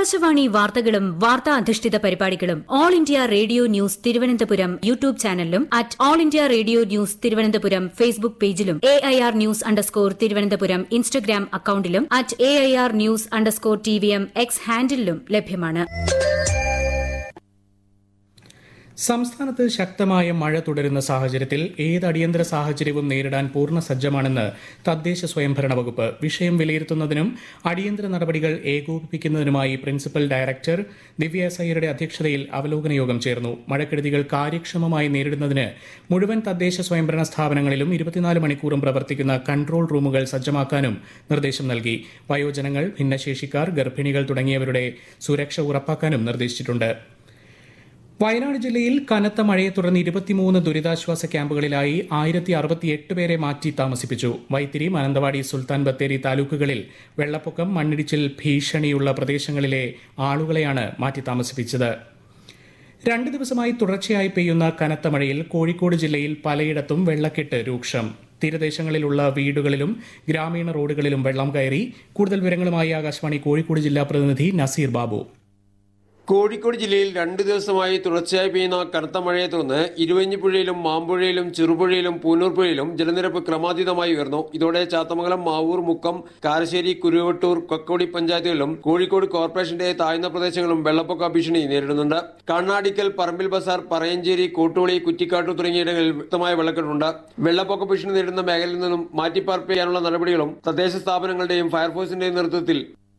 ആകാശവാണി വാർത്തകളും വാർത്താ അധിഷ്ഠിത പരിപാടികളും All India Radio news Thiruvananthapuram YouTube ചാനലിലും at All India Radio news Thiruvananthapuram Facebook പേജിലും A I R news underscore Thiruvananthapuram Instagram അക്കൌണ്ടിലും at A I R news underscore T V M X ഹാൻഡിലും ലഭ്യമാണ് സംസ്ഥാനത്ത് ശക്തമായ മഴ തുടരുന്ന സാഹചര്യത്തിൽ ഏത് അടിയന്തര സാഹചര്യവും നേരിടാൻ പൂർണ്ണ സജ്ജമാണെന്ന് തദ്ദേശ സ്വയംഭരണ വകുപ്പ് വിഷയം വിലയിരുത്തുന്നതിനും അടിയന്തര നടപടികൾ ഏകോപിപ്പിക്കുന്നതിനുമായി പ്രിൻസിപ്പൽ ഡയറക്ടർ ദിവ്യ എസ് അയ്യരുടെ അധ്യക്ഷതയിൽ അവലോകന യോഗം ചേർന്നു മഴക്കെടുതികൾ കാര്യക്ഷമമായി നേരിടുന്നതിന് മുഴുവൻ തദ്ദേശ സ്വയംഭരണ സ്ഥാപനങ്ങളിലും ഇരുപത്തിനാല് മണിക്കൂറും പ്രവർത്തിക്കുന്ന കൺട്രോൾ റൂമുകൾ സജ്ജമാക്കാനും നിർദ്ദേശം നൽകി വയോജനങ്ങൾ ഭിന്നശേഷിക്കാർ ഗർഭിണികൾ തുടങ്ങിയവരുടെ സുരക്ഷ ഉറപ്പാക്കാനും നിർദ്ദേശിച്ചിട്ടുണ്ട് വയനാട് ജില്ലയിൽ കനത്ത മഴയെ തുടർന്ന് ഇരുപത്തിമൂന്ന് ദുരിതാശ്വാസ ക്യാമ്പുകളിലായി ആയിരത്തി അറുപത്തിയെട്ട് പേരെ മാറ്റി താമസിപ്പിച്ചു വൈത്തിരി മാനന്തവാടി സുൽത്താൻ ബത്തേരി താലൂക്കുകളിൽ വെള്ളപ്പൊക്കം മണ്ണിടിച്ചിൽ ഭീഷണിയുള്ള പ്രദേശങ്ങളിലെ ആളുകളെയാണ് മാറ്റി താമസിപ്പിച്ചത് രണ്ട് ദിവസമായി തുടർച്ചയായി പെയ്യുന്ന കനത്ത മഴയിൽ കോഴിക്കോട് ജില്ലയിൽ പലയിടത്തും വെള്ളക്കെട്ട് രൂക്ഷം തീരദേശങ്ങളിലുള്ള വീടുകളിലും ഗ്രാമീണ റോഡുകളിലും വെള്ളം കയറി കൂടുതൽ വിവരങ്ങളുമായി ആകാശവാണി കോഴിക്കോട് ജില്ലാ പ്രതിനിധി നസീർ ബാബു കോഴിക്കോട് ജില്ലയിൽ രണ്ട് ദിവസമായി തുടർച്ചയായി പെയ്യുന്ന കനത്ത മഴയെ തുടർന്ന് ഇരുവഞ്ഞിപ്പുഴയിലും മാമ്പുഴയിലും ചെറുപുഴയിലും പൂനൂർ പുഴയിലും ജലനിരപ്പ് ക്രമാതീതമായി ഉയർന്നു ഇതോടെ ചാത്തമംഗലം മാവൂർ മുക്കം കാരശ്ശേരി കുരുവട്ടൂർ കൊക്കോടി പഞ്ചായത്തുകളിലും കോഴിക്കോട് കോർപ്പറേഷന്റെ താഴ്ന്ന പ്രദേശങ്ങളും വെള്ളപ്പൊക്ക ഭീഷണി നേരിടുന്നുണ്ട് കണ്ണാടിക്കൽ പറമ്പിൽ ബസാർ പറയഞ്ചേരി കോട്ടുളി കുറ്റിക്കാട്ടു തുടങ്ങിയിടങ്ങളിൽ വ്യക്തമായ വെള്ളക്കെട്ടുണ്ട് വെള്ളപ്പൊക്ക ഭീഷണി നേരിടുന്ന മേഖലയിൽ നിന്നും മാറ്റിപ്പാർപ്പിക്കാനുള്ള നടപടികളും തദ്ദേശ സ്ഥാപനങ്ങളുടെയും ഫയർഫോഴ്സിന്റെയും നേതൃത്വത്തിൽ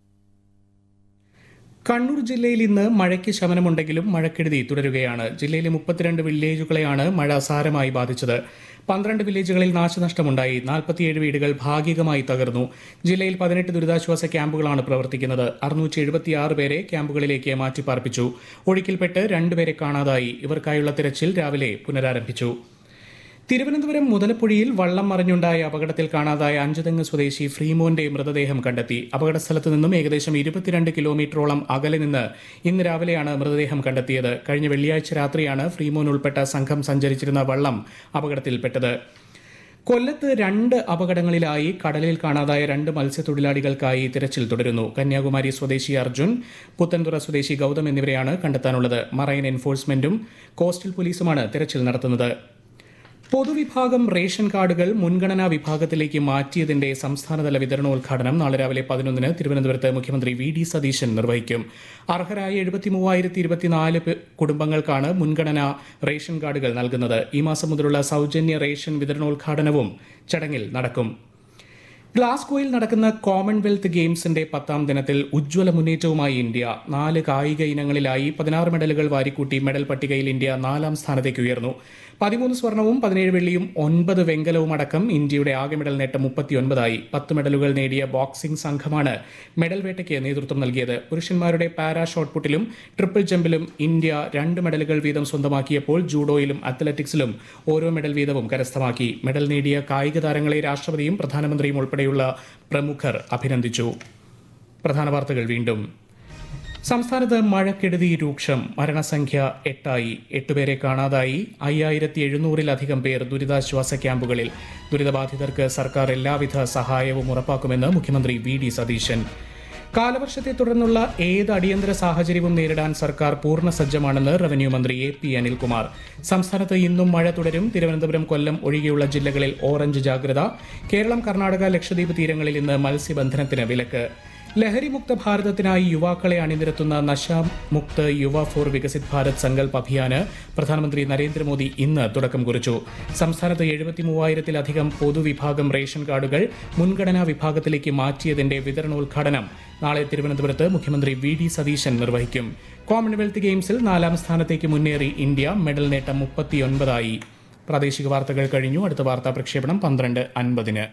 കണ്ണൂർ ജില്ലയിൽ ഇന്ന് മഴയ്ക്ക് ശമനമുണ്ടെങ്കിലും മഴക്കെടുതി തുടരുകയാണ് ജില്ലയിലെ മുപ്പത്തിരണ്ട് വില്ലേജുകളെയാണ് മഴ സാരമായി ബാധിച്ചത് പന്ത്രണ്ട് വില്ലേജുകളിൽ നാശനഷ്ടമുണ്ടായി നാൽപ്പത്തിയേഴ് വീടുകൾ ഭാഗികമായി തകർന്നു ജില്ലയിൽ പതിനെട്ട് ദുരിതാശ്വാസ ക്യാമ്പുകളാണ് പ്രവർത്തിക്കുന്നത് അറുന്നൂറ്റി എഴുപത്തിയാറ് പേരെ ക്യാമ്പുകളിലേക്ക് മാറ്റിപ്പാർപ്പിച്ചു ഒഴുക്കിൽപ്പെട്ട് രണ്ടുപേരെ കാണാതായി ഇവർക്കായുള്ള തിരച്ചിൽ രാവിലെ പുനരാരംഭിച്ചു തിരുവനന്തപുരം മുതലപ്പുഴയിൽ വള്ളം മറിഞ്ഞുണ്ടായ അപകടത്തിൽ കാണാതായ അഞ്ചുതെങ്ങ് സ്വദേശി ഫ്രീമോന്റെ മൃതദേഹം കണ്ടെത്തി അപകടസ്ഥലത്ത് നിന്നും ഏകദേശം ഇരുപത്തിരണ്ട് കിലോമീറ്ററോളം അകലെ നിന്ന് ഇന്ന് രാവിലെയാണ് മൃതദേഹം കണ്ടെത്തിയത് കഴിഞ്ഞ വെള്ളിയാഴ്ച രാത്രിയാണ് ഫ്രീമോൻ ഉൾപ്പെട്ട സംഘം സഞ്ചരിച്ചിരുന്ന വള്ളം അപകടത്തിൽപ്പെട്ടത് കൊല്ലത്ത് രണ്ട് അപകടങ്ങളിലായി കടലിൽ കാണാതായ രണ്ട് മത്സ്യത്തൊഴിലാളികൾക്കായി തിരച്ചിൽ തുടരുന്നു കന്യാകുമാരി സ്വദേശി അർജുൻ പുത്തൻതുറ സ്വദേശി ഗൌതം എന്നിവരെയാണ് കണ്ടെത്താനുള്ളത് മറൈൻ എൻഫോഴ്സ്മെന്റും കോസ്റ്റൽ പോലീസുമാണ് തിരച്ചിൽ നടത്തുന്നത് പൊതുവിഭാഗം റേഷൻ കാർഡുകൾ മുൻഗണനാ വിഭാഗത്തിലേക്ക് മാറ്റിയതിന്റെ സംസ്ഥാനതല വിതരണോദ്ഘാടനം നാളെ രാവിലെ പതിനൊന്നിന് തിരുവനന്തപുരത്ത് മുഖ്യമന്ത്രി വി ഡി സതീശൻ നിർവഹിക്കും അർഹരായ എഴുപത്തി മൂവായിരത്തി ഇരുപത്തിനാല് കുടുംബങ്ങൾക്കാണ് മുൻഗണനാ റേഷൻ കാർഡുകൾ നൽകുന്നത് ഈ മാസം മുതലുള്ള സൌജന്യ റേഷൻ വിതരണോദ്ഘാടനവും ചടങ്ങിൽ നടക്കും ഗ്ലാസ്ഗോയിൽ നടക്കുന്ന കോമൺവെൽത്ത് ഗെയിംസിന്റെ പത്താം ദിനത്തിൽ ഉജ്ജ്വല മുന്നേറ്റവുമായി ഇന്ത്യ നാല് കായിക ഇനങ്ങളിലായി പതിനാറ് മെഡലുകൾ വാരിക്കൂട്ടി മെഡൽ പട്ടികയിൽ ഇന്ത്യ നാലാം സ്ഥാനത്തേക്ക് ഉയർന്നു പതിമൂന്ന് സ്വർണവും പതിനേഴ് വെള്ളിയും ഒൻപത് വെങ്കലവും അടക്കം ഇന്ത്യയുടെ ആകെ മെഡൽ നേട്ടം മുപ്പത്തിയൊൻപതായി പത്ത് മെഡലുകൾ നേടിയ ബോക്സിംഗ് സംഘമാണ് മെഡൽ വേട്ടയ്ക്ക് നേതൃത്വം നൽകിയത് പുരുഷന്മാരുടെ പാരാ ഷോട്ട്പുട്ടിലും ട്രിപ്പിൾ ജമ്പിലും ഇന്ത്യ രണ്ട് മെഡലുകൾ വീതം സ്വന്തമാക്കിയപ്പോൾ ജൂഡോയിലും അത്ലറ്റിക്സിലും ഓരോ മെഡൽ വീതവും കരസ്ഥമാക്കി മെഡൽ നേടിയ കായിക താരങ്ങളെ രാഷ്ട്രപതിയും പ്രധാനമന്ത്രിയും ഉൾപ്പെടെയുള്ള പ്രമുഖർ അഭിനന്ദിച്ചു പ്രധാന വാർത്തകൾ വീണ്ടും സംസ്ഥാനത്ത് മഴക്കെടുതി രൂക്ഷം മരണസംഖ്യ എട്ടായി എട്ടുപേരെ കാണാതായി അയ്യായിരത്തി എഴുന്നൂറിലധികം പേർ ദുരിതാശ്വാസ ക്യാമ്പുകളിൽ ദുരിതബാധിതർക്ക് സർക്കാർ എല്ലാവിധ സഹായവും ഉറപ്പാക്കുമെന്ന് മുഖ്യമന്ത്രി വി ഡി സതീശൻ കാലവർഷത്തെ തുടർന്നുള്ള ഏത് അടിയന്തര സാഹചര്യവും നേരിടാൻ സർക്കാർ പൂർണ്ണ സജ്ജമാണെന്ന് റവന്യൂ മന്ത്രി എ പി അനിൽകുമാർ സംസ്ഥാനത്ത് ഇന്നും മഴ തുടരും തിരുവനന്തപുരം കൊല്ലം ഒഴികെയുള്ള ജില്ലകളിൽ ഓറഞ്ച് ജാഗ്രത കേരളം കർണാടക ലക്ഷദ്വീപ് തീരങ്ങളിൽ ഇന്ന് മത്സ്യബന്ധനത്തിന് വിലക്ക് ലഹരിമുക്ത ഭാരതത്തിനായി യുവാക്കളെ അണിനിരത്തുന്ന നശാമുക്ത് യുവ ഫോർ വികസിത് ഭാരത് സങ്കൽപ് അഭിയാന് പ്രധാനമന്ത്രി നരേന്ദ്രമോദി ഇന്ന് തുടക്കം കുറിച്ചു സംസ്ഥാനത്ത് എഴുപത്തി മൂവായിരത്തിലധികം പൊതുവിഭാഗം റേഷൻ കാർഡുകൾ മുൻഗണനാ വിഭാഗത്തിലേക്ക് മാറ്റിയതിന്റെ വിതരണോദ്ഘാടനം നാളെ തിരുവനന്തപുരത്ത് മുഖ്യമന്ത്രി വി ഡി സതീശൻ നിർവഹിക്കും കോമൺവെൽത്ത് ഗെയിംസിൽ നാലാം സ്ഥാനത്തേക്ക് മുന്നേറി ഇന്ത്യ മെഡൽ നേട്ടം മുപ്പത്തിയൊൻപതായി പ്രാദേശിക വാർത്തകൾ കഴിഞ്ഞു അടുത്ത വാർത്താ പ്രക്ഷേപണം പന്ത്രണ്ട് അൻപതിന്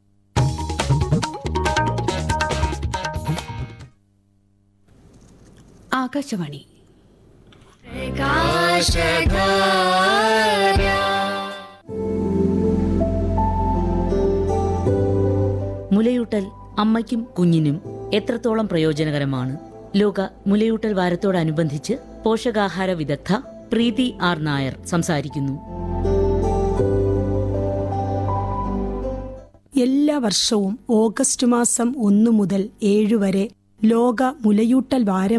ആകാശവാണി മുലയൂട്ടൽ അമ്മയ്ക്കും കുഞ്ഞിനും എത്രത്തോളം പ്രയോജനകരമാണ് ലോക മുലയൂട്ടൽ വാരത്തോടനുബന്ധിച്ച് പോഷകാഹാര വിദഗ്ധ പ്രീതി ആർ നായർ സംസാരിക്കുന്നു എല്ലാ വർഷവും ഓഗസ്റ്റ് മാസം ഒന്നു മുതൽ ഏഴ് വരെ ലോക മുലയൂട്ടൽ വാരം